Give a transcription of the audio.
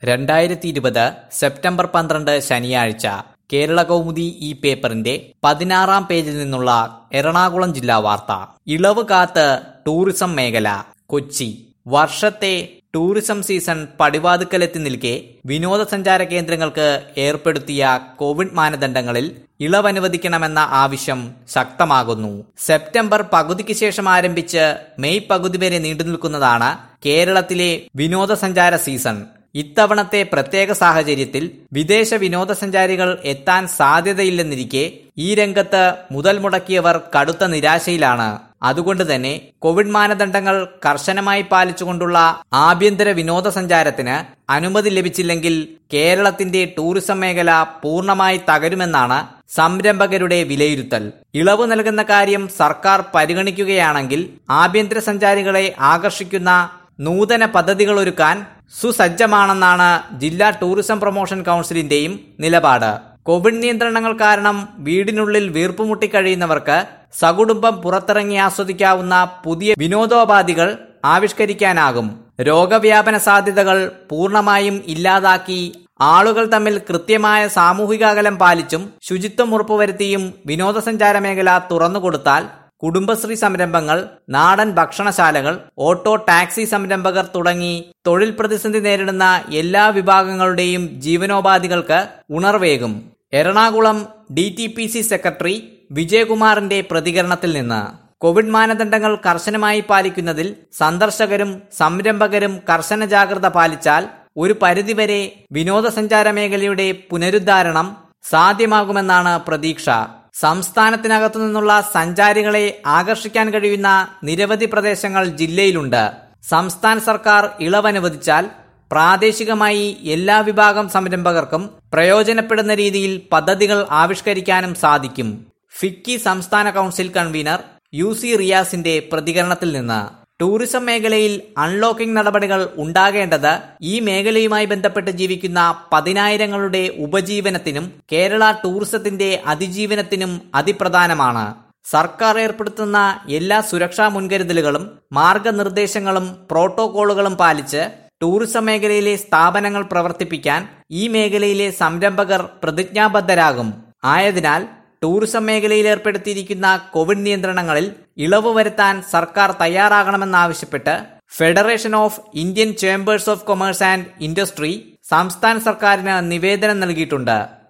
രണ്ടായിരത്തി ഇരുപത് സെപ്റ്റംബർ പന്ത്രണ്ട് ശനിയാഴ്ച കേരള കൗമുദി ഈ പേപ്പറിന്റെ പതിനാറാം പേജിൽ നിന്നുള്ള എറണാകുളം ജില്ലാ വാർത്ത ഇളവ് കാത്ത് ടൂറിസം മേഖല കൊച്ചി വർഷത്തെ ടൂറിസം സീസൺ പടിവാതുക്കലെത്തി നിൽക്കെ വിനോദസഞ്ചാര കേന്ദ്രങ്ങൾക്ക് ഏർപ്പെടുത്തിയ കോവിഡ് മാനദണ്ഡങ്ങളിൽ ഇളവ് അനുവദിക്കണമെന്ന ആവശ്യം ശക്തമാകുന്നു സെപ്റ്റംബർ പകുതിക്ക് ശേഷം ആരംഭിച്ച് മെയ് പകുതി വരെ നീണ്ടുനിൽക്കുന്നതാണ് കേരളത്തിലെ വിനോദസഞ്ചാര സീസൺ ഇത്തവണത്തെ പ്രത്യേക സാഹചര്യത്തിൽ വിദേശ വിനോദസഞ്ചാരികൾ എത്താൻ സാധ്യതയില്ലെന്നിരിക്കെ ഈ രംഗത്ത് മുതൽ മുടക്കിയവർ കടുത്ത നിരാശയിലാണ് അതുകൊണ്ട് തന്നെ കോവിഡ് മാനദണ്ഡങ്ങൾ കർശനമായി പാലിച്ചുകൊണ്ടുള്ള ആഭ്യന്തര വിനോദസഞ്ചാരത്തിന് അനുമതി ലഭിച്ചില്ലെങ്കിൽ കേരളത്തിന്റെ ടൂറിസം മേഖല പൂർണ്ണമായി തകരുമെന്നാണ് സംരംഭകരുടെ വിലയിരുത്തൽ ഇളവ് നൽകുന്ന കാര്യം സർക്കാർ പരിഗണിക്കുകയാണെങ്കിൽ ആഭ്യന്തര സഞ്ചാരികളെ ആകർഷിക്കുന്ന നൂതന പദ്ധതികൾ ഒരുക്കാൻ സുസജ്ജമാണെന്നാണ് ജില്ലാ ടൂറിസം പ്രൊമോഷൻ കൗൺസിലിന്റെയും നിലപാട് കോവിഡ് നിയന്ത്രണങ്ങൾ കാരണം വീടിനുള്ളിൽ വീർപ്പുമുട്ടി കഴിയുന്നവർക്ക് സകുടുംബം പുറത്തിറങ്ങി ആസ്വദിക്കാവുന്ന പുതിയ വിനോദോപാധികൾ ആവിഷ്കരിക്കാനാകും രോഗവ്യാപന സാധ്യതകൾ പൂർണ്ണമായും ഇല്ലാതാക്കി ആളുകൾ തമ്മിൽ കൃത്യമായ സാമൂഹിക അകലം പാലിച്ചും ശുചിത്വം ഉറപ്പുവരുത്തിയും വിനോദസഞ്ചാര മേഖല തുറന്നുകൊടുത്താൽ കുടുംബശ്രീ സംരംഭങ്ങൾ നാടൻ ഭക്ഷണശാലകൾ ഓട്ടോ ടാക്സി സംരംഭകർ തുടങ്ങി തൊഴിൽ പ്രതിസന്ധി നേരിടുന്ന എല്ലാ വിഭാഗങ്ങളുടെയും ജീവനോപാധികൾക്ക് ഉണർവേകും Ernakulam D T P C secretary വിജയകുമാറിന്റെ പ്രതികരണത്തിൽ നിന്ന് കോവിഡ് മാനദണ്ഡങ്ങൾ കർശനമായി പാലിക്കുന്നതിൽ സന്ദർശകരും സംരംഭകരും കർശന ജാഗ്രത പാലിച്ചാൽ ഒരു പരിധിവരെ വിനോദസഞ്ചാര മേഖലയുടെ പുനരുദ്ധാരണം സാധ്യമാകുമെന്നാണ് പ്രതീക്ഷ സംസ്ഥാനത്തിനകത്തു നിന്നുള്ള സഞ്ചാരികളെ ആകർഷിക്കാൻ കഴിയുന്ന നിരവധി പ്രദേശങ്ങൾ ജില്ലയിലുണ്ട് സംസ്ഥാന സർക്കാർ ഇളവനുവദിച്ചാൽ പ്രാദേശികമായി എല്ലാ വിഭാഗം സംരംഭകർക്കും പ്രയോജനപ്പെടുന്ന രീതിയിൽ പദ്ധതികൾ ആവിഷ്കരിക്കാനും സാധിക്കും ഫിക്കി സംസ്ഥാന കൗൺസിൽ കൺവീനർ യു സി റിയാസിന്റെ പ്രതികരണത്തിൽ നിന്ന് ടൂറിസം മേഖലയിൽ അൺലോക്കിംഗ് നടപടികൾ ഉണ്ടാകേണ്ടത് ഈ മേഖലയുമായി ബന്ധപ്പെട്ട് ജീവിക്കുന്ന പതിനായിരങ്ങളുടെ ഉപജീവനത്തിനും കേരള ടൂറിസത്തിന്റെ അതിജീവനത്തിനും അതിപ്രധാനമാണ് സർക്കാർ ഏർപ്പെടുത്തുന്ന എല്ലാ സുരക്ഷാ മുൻകരുതലുകളും മാർഗനിർദ്ദേശങ്ങളും പ്രോട്ടോകോളുകളും പാലിച്ച് ടൂറിസം മേഖലയിലെ സ്ഥാപനങ്ങൾ പ്രവർത്തിപ്പിക്കാൻ ഈ മേഖലയിലെ സംരംഭകർ പ്രതിജ്ഞാബദ്ധരാകും ആയതിനാൽ ടൂറിസം മേഖലയിൽ ഏർപ്പെടുത്തിയിരിക്കുന്ന കോവിഡ് നിയന്ത്രണങ്ങളിൽ ഇളവ് വരുത്താൻ സർക്കാർ തയ്യാറാകണമെന്നാവശ്യപ്പെട്ട് federation of Indian chambers of commerce and industry സംസ്ഥാന സർക്കാരിന് നിവേദനം നൽകിയിട്ടുണ്ട്